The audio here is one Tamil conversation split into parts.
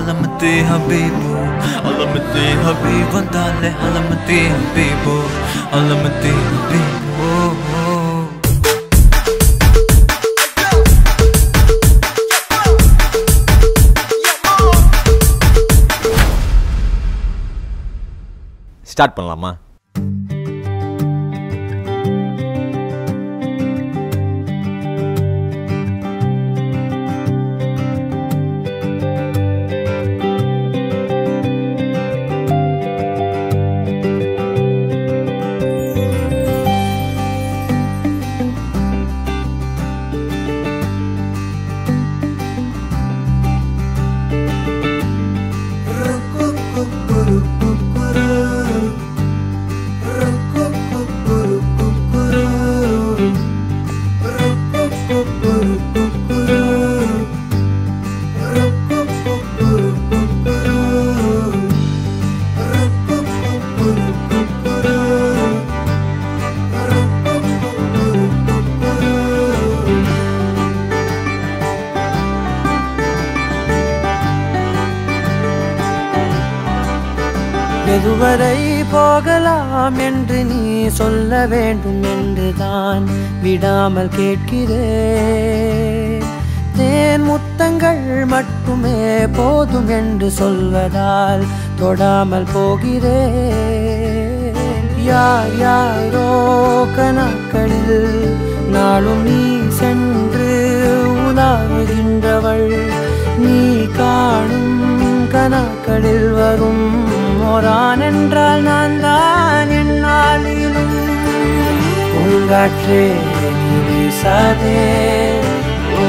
அலமத்தே ஹபீபு அலமத்தே ஹபீப் வந்தாலே அலமத்தே ஹபீபு அலமத்தே ஹபீபு ஸ்டார்ட் பண்ணலாமா எதுவரை போகலாம் என்று நீ சொல்ல வேண்டும் என்றுதான் விடாமல் கேட்கிறேன் தேன் முத்தங்கள் மட்டுமே போதும் என்று சொல்வதால் தொடாமல் போகிறேன் யார் யாரோ கணக்களில் நாளும் நீ சென்று உலாவுகின்றவள் நீ காணும் கணக்களில் வரும் ஓரான் என்றால் நான் தான் என்னாலிலும் பூங்காற்றே நீ வீசாதே ஓ,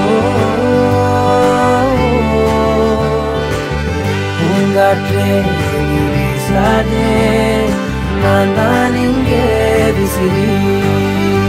பூங்காற்றே நீ வீசாதே நான் தான் இங்கே விசிறி